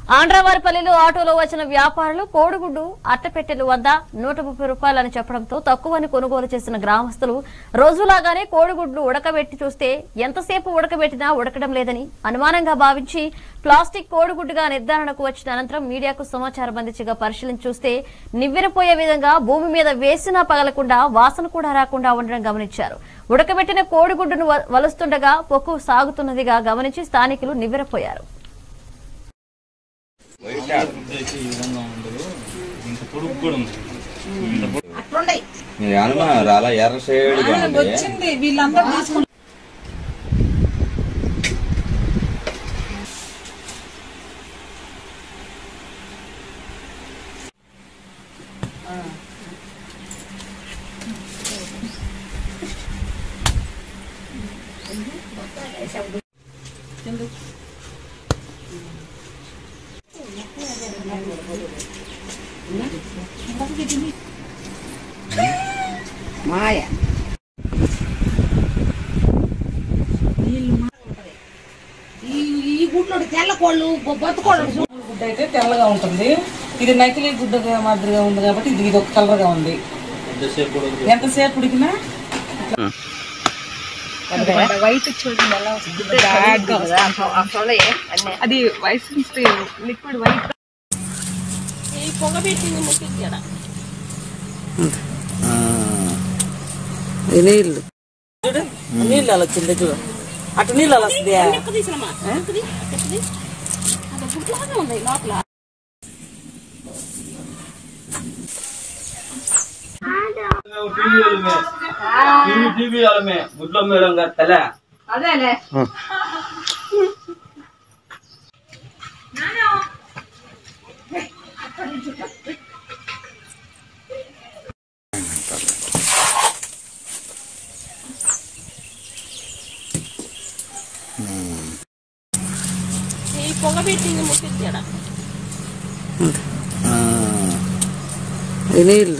ఆంధ్రవారిపల్లిలో ఆటోలో వచ్చిన వ్యాపారులు కోడిగుడ్డు అట్టపెట్టెలు వద్ద నూట ముప్పై రూపాయలని చెప్పడంతో తక్కువని కొనుగోలు చేసిన గ్రామస్తులు రోజులాగానే కోడిగుడ్లు ఉడకబెట్టి చూస్తే ఎంతసేపు ఉడకబెట్టినా ఉడకడం లేదని అనుమానంగా భావించి ప్లాస్టిక్ కోడిగుడ్డుగా నిర్ధారణకు వచ్చిన అనంతరం మీడియాకు సమాచారం అందించగా పరిశీలించి చూస్తే నివ్వెరపోయే విధంగా భూమి మీద వేసినా పగలకుండా వాసన కూడా రాకుండా ఉండడం గమనించారు ఉడకబెట్టిన కోడిగుడ్డును వ- వలుస్తుండగా పొక్కు సాగుతున్నదిగా గమనించి స్థానికులు నివ్వెరపోయారు అయితే ఈ విధంగా ఉండదు ఇంత పొడుగు కూడా ఉంది ఇంత పొడుగు అట్లుండయి మీ అనుమానం రాలా ఎర్ర సైడ్ వచ్చింది వీళ్ళందరూ తీసుకుంటారు మాయ ఈ ఈ గుడ్లు తెల్ల కోళ్ళు బతుకోళ్ళు గుడ్డ అయితే తెల్లగా ఉంటుంది ఇది నకిలీ గుడ్డ మాదిరిగా ఉంది కాబట్టి ఇది ఇది ఒక కలర్ గా ఉంది ఎంతసేపు కూడా ఎంతసేపు ఉడికినా వైట్ చూడండి ఎలా వస్తుంది బ్యాడ్ గా వస్తుంది. అది వైట్ లిక్విడ్ వైట్ నీళ్ళు చూడు నీళ్ళు అలా వచ్చింది చూడు అటు నీళ్ళు అలా వస్తుంది టీవీ వాళ్ళమే టీవీ టీవీ వాళ్ళమే గుడ్లో మేడం గారు తలే అదేలే నీళ్ళు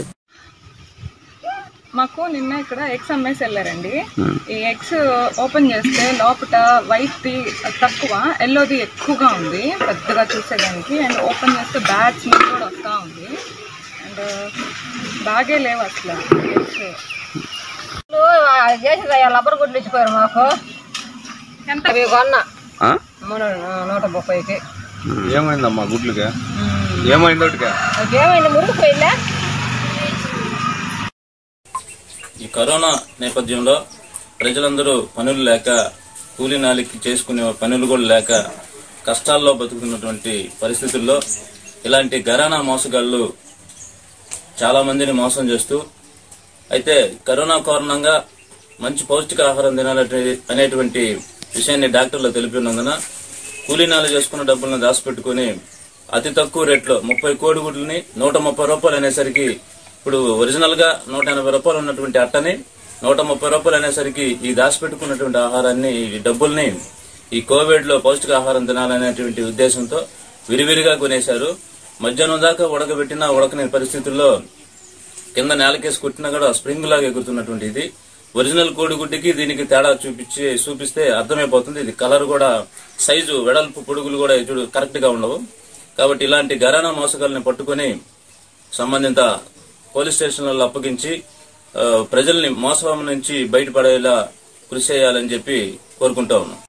మాకు నిన్న ఇక్కడ ఎగ్స్ అమ్మేసి వెళ్ళారండి ఈ ఎగ్స్ ఓపెన్ చేస్తే లోపల వైట్ ది తక్కువ ఎల్లోది ఎక్కువగా ఉంది పెద్దగా చూసేదానికి అండ్ ఓపెన్ చేస్తే బ్యాడ్ స్మెల్ కూడా వస్తూ ఉంది అండ్ బాగే లేవు అసలు ఎగ్స్ చేసి లబ్బర్ గుడ్లు ఇచ్చిపోయారు మాకు ఎంత అవి కొన్నా మన నూట ముప్పైకి ఏమైందమ్మా గుడ్లుగా ఏమైంది ఒకటిగా అదేమైంది మురిగిపోయిందా ఈ కరోనా నేపథ్యంలో ప్రజలందరూ పనులు లేక కూలీ నాలికి చేసుకునే పనులు కూడా లేక కష్టాల్లో బతుకుతున్నటువంటి పరిస్థితుల్లో ఇలాంటి గరానా మోసగాళ్ళు చాలా మందిని మోసం చేస్తూ అయితే కరోనా కారణంగా మంచి పౌష్టికాహారం తినాలంటే అనేటువంటి విషయాన్ని డాక్టర్లు తెలిపినందున కూలీనాలు చేసుకున్న డబ్బులను దాచిపెట్టుకుని అతి తక్కువ రేట్లో ముప్పై కోడిగుడ్లని నూట ముప్పై రూపాయలు అనేసరికి ఇప్పుడు ఒరిజినల్ గా నూట ఎనభై రూపాయలు ఉన్నటువంటి అట్టని నూట ముప్పై రూపాయలు అనేసరికి ఈ దాచిపెట్టుకున్నటువంటి ఆహారాన్ని ఈ డబ్బుల్ని ఈ కోవిడ్ లో పౌష్టికాహారం తినాలనేటువంటి ఉద్దేశంతో విరివిరిగా కొనేశారు మధ్యాహ్నం దాకా ఉడకబెట్టినా ఉడకని పరిస్థితుల్లో కింద నేలకేసి కుట్టినా కూడా స్ప్రింగ్ లాగా ఎగురుతున్నటువంటి ఇది ఒరిజినల్ కోడిగుడ్డికి దీనికి తేడా చూపించి చూపిస్తే అర్థమైపోతుంది ఇది కలర్ కూడా సైజు వెడల్పు పొడుగులు కూడా చూడు కరెక్ట్ గా ఉండవు కాబట్టి ఇలాంటి గరానా మోసగాల్ని పట్టుకొని సంబంధిత పోలీస్ స్టేషన్లలో అప్పగించి ఆ, ప్రజల్ని మోసం నుంచి బయటపడేలా కృషి చేయాలని చెప్పి కోరుకుంటా ఉన్నాం